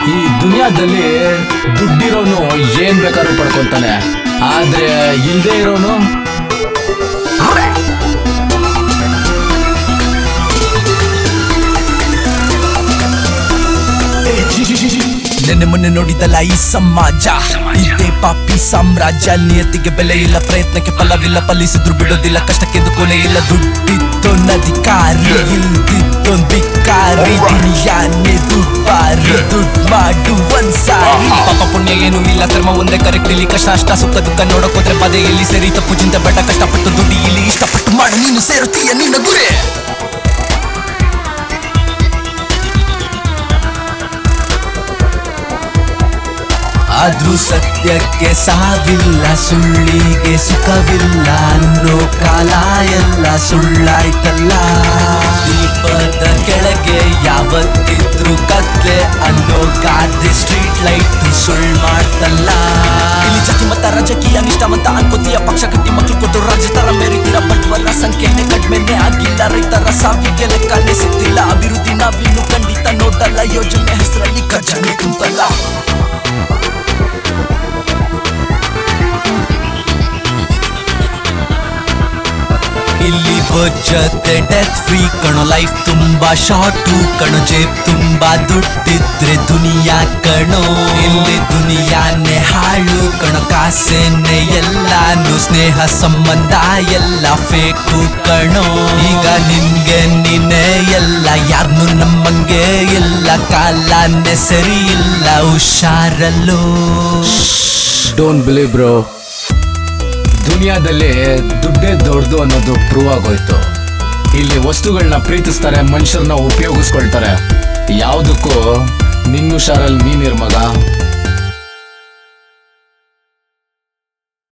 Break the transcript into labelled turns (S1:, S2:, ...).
S1: ಈ ದುನಿಯಾದಲ್ಲಿ ದುಡ್ಡಿರೋನು ಏನ್ ಬೇಕಾದ್ರೂ ಪಡ್ಕೊಂತಾನೆ ಆದ್ರೆ ಇಲ್ದೇ ಇರೋನು
S2: ನೆನ್ನೆ ಮೊನ್ನೆ ನೋಡಿದಲ್ಲ ಈ ಸಮಾಜ ಇದೇ ಪಾಪಿ ಸಾಮ್ರಾಜ್ಯ ನಿಯತಿಗೆ ಬೆಲೆ ಇಲ್ಲ ಪ್ರಯತ್ನಕ್ಕೆ ಫಲವಿಲ್ಲ ಫಲಿಸಿದ್ರು ಬಿಡೋದಿಲ್ಲ ಕಷ್ಟಕ್ಕೆಂದು ಕೊನೆ ಇಲ್ಲ ದುಡ್ಡಿದ್ದೊನ್ನಧಿಕಾರಿ ಇಲ್ದಿದ್ದೊಂದ್ ಬಿಕ್ಕಾರಿ ದುನಿಯಾನೆ ದುಡ್ಬಾರಿ ದುಡ್ಡು ಮಾಡು ಒಂದ್ಸಾರಿ ಪಾಪ ಪುಣ್ಯ ಏನು ಇಲ್ಲ ಕರ್ಮ ಒಂದೇ ಕರೆಕ್ಟ್ ಇಲ್ಲಿ ಕಷ್ಟ ಅಷ್ಟ ಸುಖ ದುಃಖ ನೋಡಕ್ ಹೋದ್ರೆ ಪದೇ ಇಲ್ಲಿ ಸರಿ ತಪ್ಪು ಚಿಂತೆ ಬೇಡ ಕಷ್ಟಪಟ್ಟು ದುಡ್ಡಿ ಇಲ್ಲಿ ಇಷ್ಟಪಟ್ಟು ಮಾಡು ನೀನು ಸೇರುತ್ತೀಯ ನಿನ್ನ ಗುರಿ ಆದ್ರೂ ಸತ್ಯಕ್ಕೆ ಸಾವಿಲ್ಲ ಸುಳ್ಳಿಗೆ ಸುಖವಿಲ್ಲ ಅನ್ನೋ ಕಾಲ ಎಲ್ಲ ಸುಳ್ಳಾಯ್ತಲ್ಲ ದೀಪದ ಕೆಳಗೆ ಯಾವತ್ತಿದ್ರು ಕತ್ಲೆ ಅನ್ನೋ ಗಾದೆ ಸ್ಟ್ರೀಟ್ ಲೈಟ್ ಸುಳ್ಳು ಮಾಡ್ತಲ್ಲ ಇಲ್ಲಿ ಜಾತಿ ಮತ ರಾಜಕೀಯ ನಿಷ್ಠಾವಂತ ಅನ್ಕೋತೀಯ ಪಕ್ಷ ಕಟ್ಟಿ ಮಕ್ಳು ಕೊಟ್ಟು ರಾಜ್ಯ ತರ ಮೆರಿತೀರ ಬಡವರ ಸಂಖ್ಯೆನೆ ಕಡಿಮೆನೆ ಆಗಿಲ್ಲ ರೈತರ ಸಾವಿಗೆ ಲೆಕ್ಕನೆ ಸಿಗ್ತಿಲ್ಲ ಅಭಿವೃದ್ಧಿ ನಾವಿನ್ನು ಖಂಡಿತ ನೋಡಲ್ಲ ಯೋಜನೆ ಹೆಸರಲ್ಲಿ ಖಜಾನೆ ತುಂಬಲ್ಲ ಇಲ್ಲಿ ಬೊಜ್ಜತ್ತೆ ಡೆತ್ ಫ್ರೀ ಕಣೋ ಲೈಫ್ ತುಂಬಾ ಶಾರ್ಟು ಕಣೋ ಜೇಬ್ ತುಂಬಾ ದುಡ್ಡಿದ್ರೆ ದುನಿಯಾ ಕಣೋ ಇಲ್ಲಿ ದುನಿಯಾನೆ ಹಾಳು ಕಣೋ ಕಾಸೇನೆ ಎಲ್ಲಾನು ಸ್ನೇಹ ಸಂಬಂಧ ಎಲ್ಲ ಫೇಕು ಕಣೋ ಈಗ ನಿನ್ಗೆ ನೀನೆ ಎಲ್ಲ ಯಾರ್ನು ನಮ್ಮಂಗೆ ಇಲ್ಲ ಕಾಲನೆ ಸರಿ ಇಲ್ಲ ಹುಷಾರಲ್ಲೋ
S1: ಡೋಂಟ್ ಬಿಲೀವ್ ಬ್ರೋ ದುನಿಯಾದಲ್ಲಿ ದುಡ್ಡೇ ದೊಡ್ಡದು ಅನ್ನೋದು ಪ್ರೂವ್ ಆಗೋಯ್ತು ಇಲ್ಲಿ ವಸ್ತುಗಳನ್ನ ಪ್ರೀತಿಸ್ತಾರೆ ಮನುಷ್ಯರನ್ನ ಉಪಯೋಗಿಸ್ಕೊಳ್ತಾರೆ ಯಾವುದಕ್ಕೂ ನಿನ್ನ ಹುಷಾರಲ್ಲಿ ನೀನಿರ್ ಮಗ